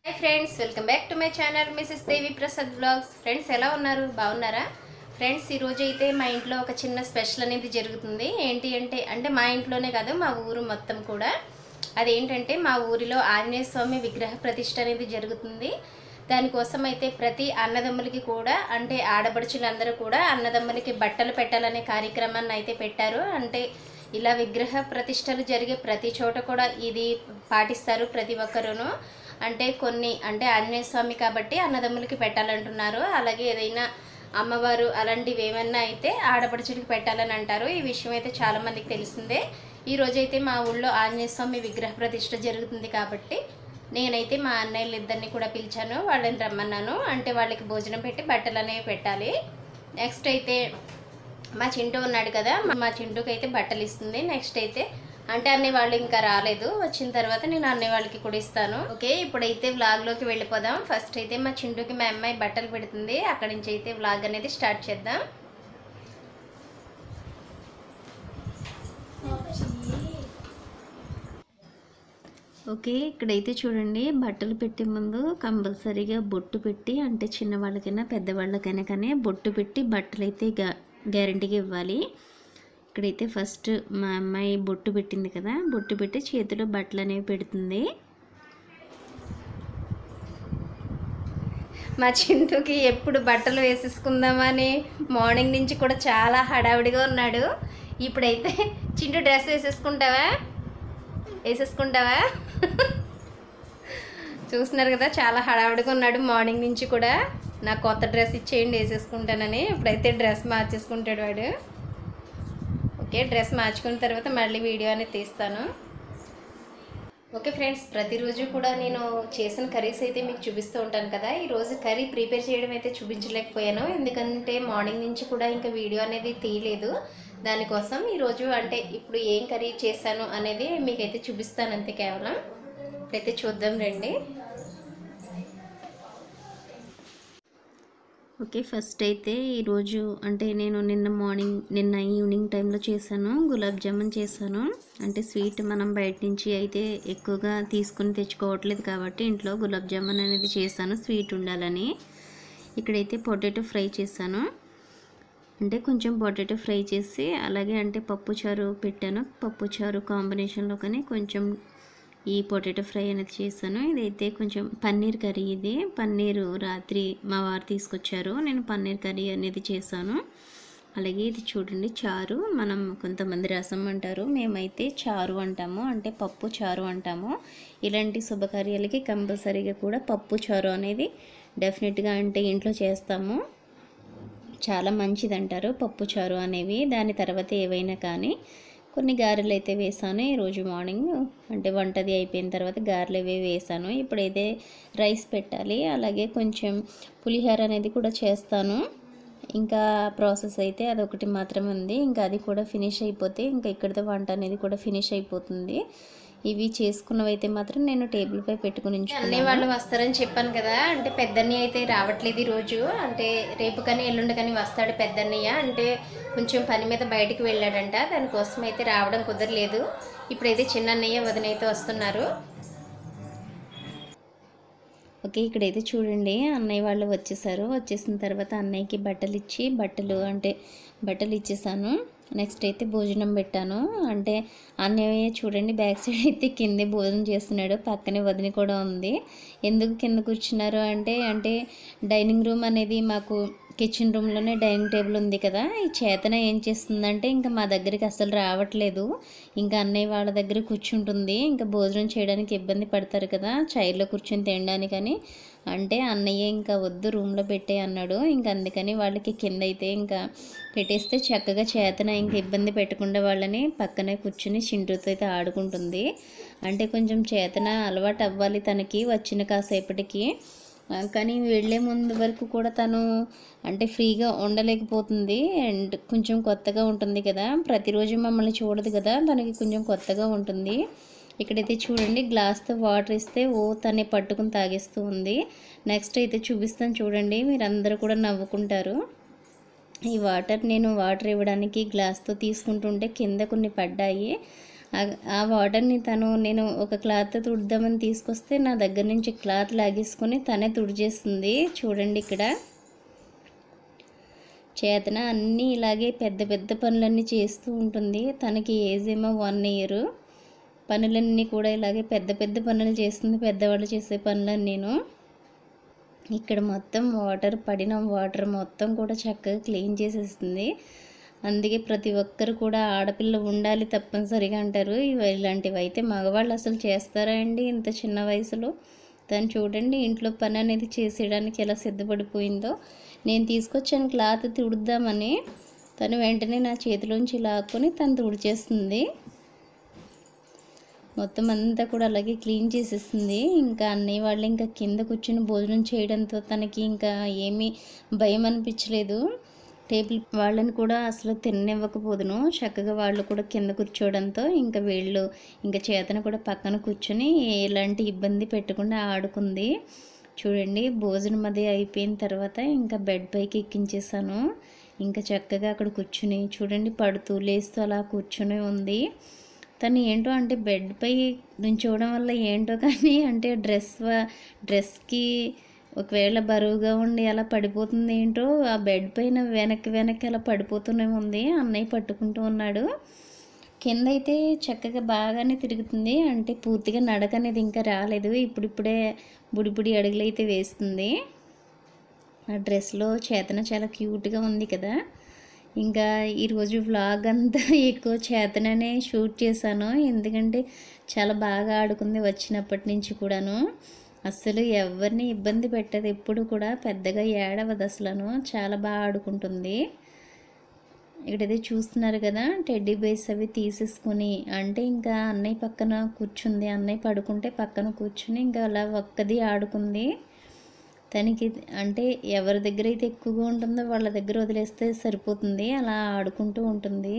hi friends welcome back to my channel Mrs Devi Prasad blogs friends ఎలా ఉన్నారు బాగున్నారా friends ఈరోజు అయితే మా ఇంట్లో ఒక చిన్న స్పెషల్ అనేది జరుగుతుంది ఏంటి అంటే అంటే మా ఇంట్లోనే కాదు మా ఊరు మొత్తం కూడా అదేంటంటే మా ఊరిలో ఆంజనేయ స్వామి విగ్రహ ప్రతిష్ట అనేది జరుగుతుంది దానికోసం అయితే ప్రతి అన్నదమ్ములకి కూడా అంటే ఆడపడుచులందరూ కూడా అన్నదమ్ములకి బట్టలు పెట్టాలనే కార్యక్రమాన్ని అయితే పెట్టారు అంటే ఇలా విగ్రహ ప్రతిష్టలు జరిగే ప్రతి చోట కూడా ఇది పాటిస్తారు ప్రతి ఒక్కరూను అంటే కొన్ని అంటే ఆంజనేయ స్వామి కాబట్టి అన్నదమ్ములకి పెట్టాలంటున్నారు అలాగే ఏదైనా అమ్మవారు అలాంటివి ఏమన్నా అయితే ఆడపడుచుడికి పెట్టాలని అంటారు ఈ విషయం అయితే చాలా మందికి తెలిసిందే ఈ రోజైతే మా ఊళ్ళో ఆంజనేయ స్వామి విగ్రహ ప్రతిష్ట జరుగుతుంది కాబట్టి నేనైతే మా అన్నయ్యలు ఇద్దరిని కూడా పిలిచాను వాళ్ళని రమ్మన్నాను అంటే వాళ్ళకి భోజనం పెట్టి బట్టలు అనేవి పెట్టాలి నెక్స్ట్ అయితే మా చింటూ ఉన్నాడు కదా మా చింటూకి అయితే బట్టలు ఇస్తుంది నెక్స్ట్ అయితే అంటే అన్నయ్య వాళ్ళు ఇంకా రాలేదు వచ్చిన తర్వాత నేను అన్నయ్య వాళ్ళకి కూడా ఇస్తాను ఓకే ఇప్పుడైతే వ్లాగ్లోకి వెళ్ళిపోదాం ఫస్ట్ అయితే మా చింటూకి మా అమ్మాయి బట్టలు పెడుతుంది అక్కడి నుంచి అయితే వ్లాగ్ అనేది స్టార్ట్ చేద్దాం ఓకే ఇక్కడైతే చూడండి బట్టలు పెట్టే ముందు కంపల్సరీగా బొట్టు పెట్టి అంటే చిన్నవాళ్ళకైనా పెద్దవాళ్ళకైనా కానీ బొట్టు పెట్టి బట్టలు అయితే గ్యా గ్యారంటీగా ఇవ్వాలి ఇక్కడైతే ఫస్ట్ మా అమ్మాయి బొట్టు పెట్టింది కదా బొట్టు పెట్టి చేతిలో బట్టలు అనేవి పెడుతుంది మా చింటూకి ఎప్పుడు బట్టలు వేసేసుకుందామని మార్నింగ్ నుంచి కూడా చాలా హడావిడిగా ఉన్నాడు ఇప్పుడైతే చింటూ డ్రెస్ వేసేసుకుంటావా వేసేసుకుంటావా చూస్తున్నారు కదా చాలా హడావిడిగా ఉన్నాడు మార్నింగ్ నుంచి కూడా నాకు కొత్త డ్రెస్ ఇచ్చేయండి వేసేసుకుంటానని ఇప్పుడైతే డ్రెస్ మార్చేసుకుంటాడు వాడు ఓకే డ్రెస్ మార్చుకున్న తర్వాత మళ్ళీ వీడియో అనేది తీస్తాను ఓకే ఫ్రెండ్స్ ప్రతిరోజు కూడా నేను చేసిన కర్రీస్ అయితే మీకు చూపిస్తూ ఉంటాను కదా ఈరోజు కర్రీ ప్రిపేర్ చేయడం అయితే చూపించలేకపోయాను ఎందుకంటే మార్నింగ్ నుంచి కూడా ఇంకా వీడియో అనేది తీయలేదు దానికోసం ఈరోజు అంటే ఇప్పుడు ఏం కర్రీ చేశాను అనేది మీకైతే చూపిస్తాను అంతే కేవలం ఇప్పుడైతే చూద్దాం రండి ఓకే ఫస్ట్ అయితే ఈరోజు అంటే నేను నిన్న మార్నింగ్ నిన్న ఈవినింగ్ టైంలో చేశాను గులాబ్ జామున్ చేశాను అంటే స్వీట్ మనం బయట నుంచి అయితే ఎక్కువగా తీసుకుని తెచ్చుకోవట్లేదు కాబట్టి ఇంట్లో గులాబ్ జామున్ అనేది చేశాను స్వీట్ ఉండాలని ఇక్కడైతే పొటాటో ఫ్రై చేశాను అంటే కొంచెం పొటాటో ఫ్రై చేసి అలాగే అంటే పప్పు చారు పెట్టాను పప్పు చారు కాంబినేషన్లో కానీ కొంచెం ఈ పొటాటో ఫ్రై అనేది చేశాను ఇదైతే కొంచెం పన్నీర్ కర్రీ ఇది పన్నీరు రాత్రి మా వారు తీసుకొచ్చారు నేను పన్నీర్ కర్రీ అనేది చేశాను అలాగే ఇది చూడండి చారు మనం కొంతమంది రసం అంటారు మేమైతే చారు అంటాము అంటే పప్పు చారు అంటాము ఇలాంటి శుభకార్యాలకి కంపల్సరీగా కూడా పప్పు చారు అనేది డెఫినెట్గా అంటే ఇంట్లో చేస్తాము చాలా మంచిది అంటారు పప్పు చారు అనేవి దాని తర్వాత ఏవైనా కానీ కొన్ని గారెలు అయితే వేసాను ఈరోజు మార్నింగ్ అంటే వంటది అయిపోయిన తర్వాత గారెలు అవి వేసాను ఇప్పుడైతే రైస్ పెట్టాలి అలాగే కొంచెం పులిహోర అనేది కూడా చేస్తాను ఇంకా ప్రాసెస్ అయితే అదొకటి మాత్రమే ఉంది ఇంకా అది కూడా ఫినిష్ అయిపోతే ఇంకా ఇక్కడితో వంట అనేది కూడా ఫినిష్ అయిపోతుంది ఇవి చేసుకున్నవైతే మాత్రం నేను టేబుల్ పై పెట్టుకుని అన్నయ్య వాళ్ళు వస్తారని చెప్పాను కదా అంటే పెద్దన్నయ్య అయితే రావట్లేదు ఈ రోజు అంటే రేపు కానీ ఎల్లుండి కానీ వస్తాడు పెద్దన్నయ్య అంటే కొంచెం పని మీద బయటికి వెళ్ళాడంట దానికోసం అయితే రావడం కుదరలేదు ఇప్పుడైతే చిన్నన్నయ్య వదినైతే వస్తున్నారు ఓకే ఇక్కడైతే చూడండి అన్నయ్య వాళ్ళు వచ్చేసారు వచ్చేసిన తర్వాత అన్నయ్యకి బట్టలు ఇచ్చి బట్టలు అంటే బట్టలు ఇచ్చేసాను నెక్స్ట్ అయితే భోజనం పెట్టాను అంటే అన్నయ్య చూడండి బ్యాక్ సైడ్ అయితే కిందే భోజనం చేస్తున్నాడు పక్కనే వదిన కూడా ఉంది ఎందుకు కింద కూర్చున్నారు అంటే అంటే డైనింగ్ రూమ్ అనేది మాకు కిచెన్ రూమ్లోనే డైనింగ్ టేబుల్ ఉంది కదా ఈ చేతన ఏం చేస్తుందంటే ఇంకా మా దగ్గరికి అసలు రావట్లేదు ఇంకా అన్నయ్య వాళ్ళ దగ్గర కూర్చుంటుంది ఇంకా భోజనం చేయడానికి ఇబ్బంది పడతారు కదా చైర్లో కూర్చొని తినడానికని అంటే అన్నయ్య ఇంకా వద్దు రూమ్లో పెట్టే అన్నాడు ఇంకా అందుకని వాళ్ళకి కింద అయితే ఇంకా పెట్టేస్తే చక్కగా చేతన ఇంకా ఇబ్బంది పెట్టకుండా వాళ్ళని పక్కనే కూర్చుని చింటూతో అయితే ఆడుకుంటుంది అంటే కొంచెం చేతన అలవాటు అవ్వాలి తనకి వచ్చిన కాసేపటికి ఆ, కానీ వెళ్ళే ముందు వరకు కూడా తను అంటే ఫ్రీగా ఉండలేకపోతుంది అండ్ కొంచెం కొత్తగా ఉంటుంది కదా ప్రతిరోజు మమ్మల్ని చూడదు కదా తనకి కొంచెం కొత్తగా ఉంటుంది ఇక్కడైతే చూడండి గ్లాస్తో వాటర్ ఇస్తే ఓ తనే పట్టుకుని తాగేస్తూ ఉంది నెక్స్ట్ అయితే చూపిస్తాను చూడండి మీరందరూ కూడా నవ్వుకుంటారు ఈ వాటర్ నేను వాటర్ ఇవ్వడానికి గ్లాస్తో తీసుకుంటుంటే కింద కొన్ని పడ్డాయి ఆ- ఆ వాటర్ని తను నేను ఒక క్లాత్ తుడుద్దామని తీసుకొస్తే నా దగ్గర నుంచి క్లాత్ లాగేసుకొని తనే తుడిచేస్తుంది చూడండి ఇక్కడ చేతన అన్నీ ఇలాగే పెద్ద పెద్ద పనులన్నీ చేస్తూ ఉంటుంది తనకి ఏజ్ ఏమో వన్ ఇయర్ పనులన్నీ కూడా ఇలాగే పెద్ద పెద్ద పనులు చేస్తుంది పెద్దవాళ్ళు చేసే పనులన్నీ నేను ఇక్కడ మొత్తం వాటర్ పడిన వాటర్ మొత్తం కూడా చక్కగా క్లీన్ చేసేస్తుంది అందుకే ప్రతి ఒక్కరు కూడా ఆడపిల్ల ఉండాలి తప్పనిసరిగా అంటారు ఇవి ఇలాంటివి అయితే మగవాళ్ళు అసలు చేస్తారా అండి ఇంత చిన్న వయసులో తను చూడండి ఇంట్లో పని అనేది చేసేయడానికి ఎలా సిద్ధపడిపోయిందో నేను తీసుకొచ్చాను క్లాత్ తుడుద్దామని తను వెంటనే నా చేతిలోంచి లాక్కొని తను తుడిచేస్తుంది మొత్తం అంతా కూడా అలాగే క్లీన్ చేసేస్తుంది ఇంకా అన్నయ్య వాళ్ళు ఇంకా కింద కూర్చుని భోజనం చేయడంతో తనకి ఇంకా ఏమీ భయం అనిపించలేదు టేబుల్ వాళ్ళని కూడా అసలు తిననివ్వకపోదును చక్కగా వాళ్ళు కూడా కింద కూర్చోవడంతో ఇంకా వీళ్ళు ఇంకా చేతన కూడా పక్కన కూర్చొని ఎలాంటి ఇబ్బంది పెట్టకుండా ఆడుకుంది చూడండి భోజనం అది అయిపోయిన తర్వాత ఇంకా బెడ్ పైకి ఎక్కించేసాను ఇంకా చక్కగా అక్కడ కూర్చుని చూడండి పడుతూ లేస్తూ అలా కూర్చుని ఉంది తను ఏంటో అంటే బెడ్పై నుంచోవడం వల్ల ఏంటో కానీ అంటే డ్రెస్ డ్రెస్కి ఒకవేళ బరువుగా ఉండి అలా పడిపోతుంది ఏంటో ఆ బెడ్ పైన వెనక్కి వెనక్కి అలా పడిపోతూనే ఉంది అన్నయ్య పట్టుకుంటూ ఉన్నాడు కింద అయితే చక్కగా బాగానే తిరుగుతుంది అంటే పూర్తిగా నడక అనేది ఇంకా రాలేదు ఇప్పుడిప్పుడే బుడి బుడి అడుగులు అయితే వేస్తుంది ఆ డ్రెస్లో చేతన చాలా క్యూట్గా ఉంది కదా ఇంకా ఈరోజు వ్లాగ్ అంతా ఎక్కువ చేతననే షూట్ చేశాను ఎందుకంటే చాలా బాగా ఆడుకుంది వచ్చినప్పటి నుంచి కూడాను అస్సలు ఎవరిని ఇబ్బంది పెట్టదు ఎప్పుడు కూడా పెద్దగా ఏడవదు అసలను చాలా బాగా ఆడుకుంటుంది ఇక్కడైతే చూస్తున్నారు కదా టెడ్డీ బేస్ అవి తీసేసుకొని అంటే ఇంకా అన్నయ్య పక్కన కూర్చుంది అన్నయ్య పడుకుంటే పక్కన కూర్చుని ఇంకా అలా ఒక్కది ఆడుకుంది తనకి అంటే ఎవరి దగ్గర అయితే ఎక్కువగా ఉంటుందో వాళ్ళ దగ్గర వదిలేస్తే సరిపోతుంది అలా ఆడుకుంటూ ఉంటుంది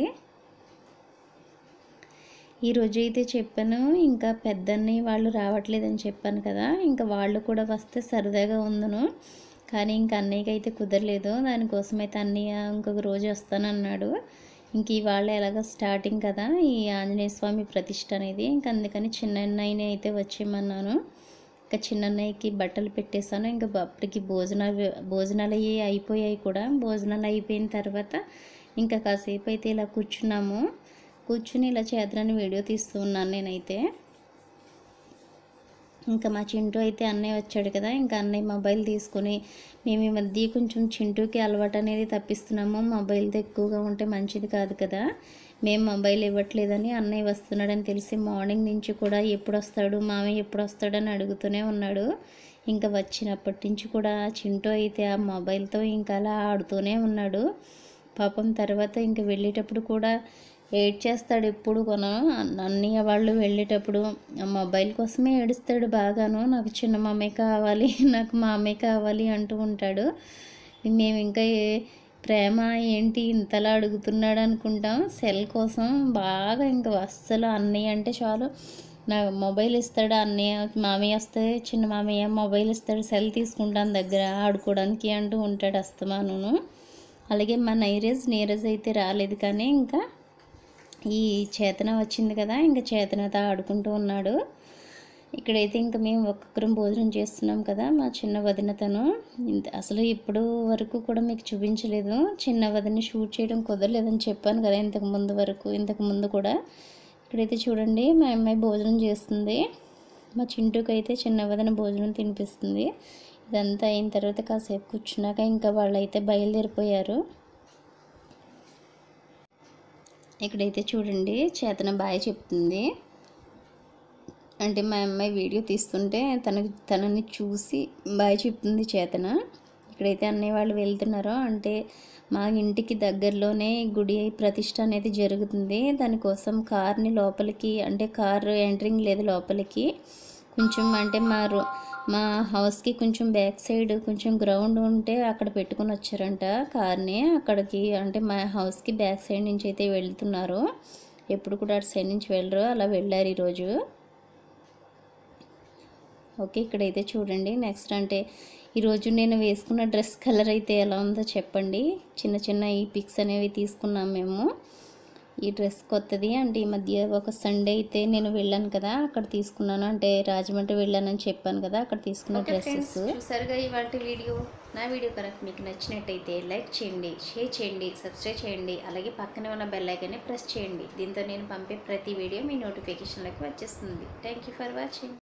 ఈరోజు అయితే చెప్పాను ఇంకా పెద్దన్ని వాళ్ళు రావట్లేదని చెప్పాను కదా ఇంకా వాళ్ళు కూడా వస్తే సరదాగా ఉందను కానీ ఇంక అన్నయ్యకి అయితే కుదరలేదు దానికోసం అయితే అన్నయ్య ఇంకొక రోజు వస్తానన్నాడు ఇంక ఇవాళ ఎలాగ స్టార్టింగ్ కదా ఈ ఆంజనేయ స్వామి ప్రతిష్ట అనేది ఇంక అందుకని చిన్న అన్నయ్యని అయితే వచ్చేయమన్నాను ఇంకా చిన్నన్నయ్యకి బట్టలు పెట్టేశాను ఇంకా అప్పటికి భోజనాలు భోజనాలు అయ్యి అయిపోయాయి కూడా భోజనాలు అయిపోయిన తర్వాత ఇంకా కాసేపు అయితే ఇలా కూర్చున్నాము కూర్చుని ఇలా చేతనని వీడియో తీస్తూ ఉన్నాను నేనైతే ఇంకా మా చింటూ అయితే అన్నయ్య వచ్చాడు కదా ఇంకా అన్నయ్య మొబైల్ తీసుకొని మేము ఈ మధ్య కొంచెం చింటూకి అలవాటు అనేది తప్పిస్తున్నాము మొబైల్తో ఎక్కువగా ఉంటే మంచిది కాదు కదా మేము మొబైల్ ఇవ్వట్లేదని అన్నయ్య వస్తున్నాడని తెలిసి మార్నింగ్ నుంచి కూడా ఎప్పుడు వస్తాడు మామయ్య ఎప్పుడు వస్తాడని అడుగుతూనే ఉన్నాడు ఇంకా వచ్చినప్పటి నుంచి కూడా చింటూ అయితే ఆ మొబైల్తో ఇంకా అలా ఆడుతూనే ఉన్నాడు పాపం తర్వాత ఇంకా వెళ్ళేటప్పుడు కూడా ఏడ్ చేస్తాడు ఎప్పుడు కొన అన్నయ్య వాళ్ళు వెళ్ళేటప్పుడు ఆ మొబైల్ కోసమే ఏడుస్తాడు బాగాను నాకు చిన్న మామయ్య కావాలి నాకు మామయ్య కావాలి అంటూ ఉంటాడు మేము ఇంకా ఏ- ప్రేమ ఏంటి ఇంతలా అడుగుతున్నాడు అనుకుంటాం సెల్ కోసం బాగా ఇంకా అస్సలు అన్నయ్య అంటే చాలు నా మొబైల్ ఇస్తాడు అన్నయ్య మామయ్య వస్తే చిన్న మామయ్య మొబైల్ ఇస్తాడు సెల్ తీసుకుంటాను దగ్గర ఆడుకోవడానికి అంటూ ఉంటాడు అస్తమాను అలాగే మా నైరేజ్ నీరజ్ అయితే రాలేదు కానీ ఇంకా ఈ చేతన వచ్చింది కదా ఇంకా చేతనతో ఆడుకుంటూ ఉన్నాడు ఇక్కడైతే ఇంకా మేము ఒక్కొక్కరం భోజనం చేస్తున్నాం కదా మా చిన్న వదినతను ఇంత- అసలు ఇప్పుడు వరకు కూడా మీకు చూపించలేదు చిన్న వదిని షూట్ చేయడం కుదరలేదని చెప్పాను కదా ఇంతకు ముందు వరకు ఇంతకు ముందు కూడా ఇక్కడైతే చూడండి మా అమ్మాయి భోజనం చేస్తుంది మా చింటూకి అయితే చిన్న వదిన భోజనం తినిపిస్తుంది ఇదంతా అయిన తర్వాత కాసేపు కూర్చున్నాక ఇంకా వాళ్ళు అయితే బయలుదేరిపోయారు ఇక్కడైతే చూడండి చేతన బాయ్ చెప్తుంది అంటే మా అమ్మాయి వీడియో తీస్తుంటే తనకి తనని చూసి బాయ్ చెప్తుంది చేతన ఇక్కడైతే అన్నయ్య వాళ్ళు వెళ్తున్నారో అంటే మా ఇంటికి దగ్గరలోనే గుడి ప్రతిష్ట అనేది జరుగుతుంది దానికోసం కార్ని లోపలికి అంటే కార్ ఎంట్రింగ్ లేదు లోపలికి కొంచెం అంటే మా రో మా హౌస్కి కొంచెం బ్యాక్ సైడ్ కొంచెం గ్రౌండ్ ఉంటే అక్కడ పెట్టుకొని వచ్చారంట కార్ని అక్కడికి అంటే మా హౌస్కి బ్యాక్ సైడ్ నుంచి అయితే వెళ్తున్నారు ఎప్పుడు కూడా అటు సైడ్ నుంచి వెళ్ళరు అలా వెళ్ళారు ఈరోజు ఓకే ఇక్కడైతే చూడండి నెక్స్ట్ అంటే ఈరోజు నేను వేసుకున్న డ్రెస్ కలర్ అయితే ఎలా ఉందో చెప్పండి చిన్న చిన్న ఈ పిక్స్ అనేవి తీసుకున్నాం మేము ఈ డ్రెస్ కొత్తది అంటే ఈ మధ్య ఒక సండే అయితే నేను వెళ్ళాను కదా అక్కడ తీసుకున్నాను అంటే రాజమండ్రి వెళ్ళానని చెప్పాను కదా అక్కడ తీసుకున్న డ్రెస్సెస్ చూసారుగా ఇవాళ వీడియో నా వీడియో కనుక మీకు నచ్చినట్టయితే లైక్ చేయండి షేర్ చేయండి సబ్స్క్రైబ్ చేయండి అలాగే పక్కనే ఉన్న బెల్ ఐకాన్ని ప్రెస్ చేయండి దీంతో నేను పంపే ప్రతి వీడియో మీ నోటిఫికేషన్లోకి వచ్చేస్తుంది థ్యాంక్ యూ ఫర్ వాచింగ్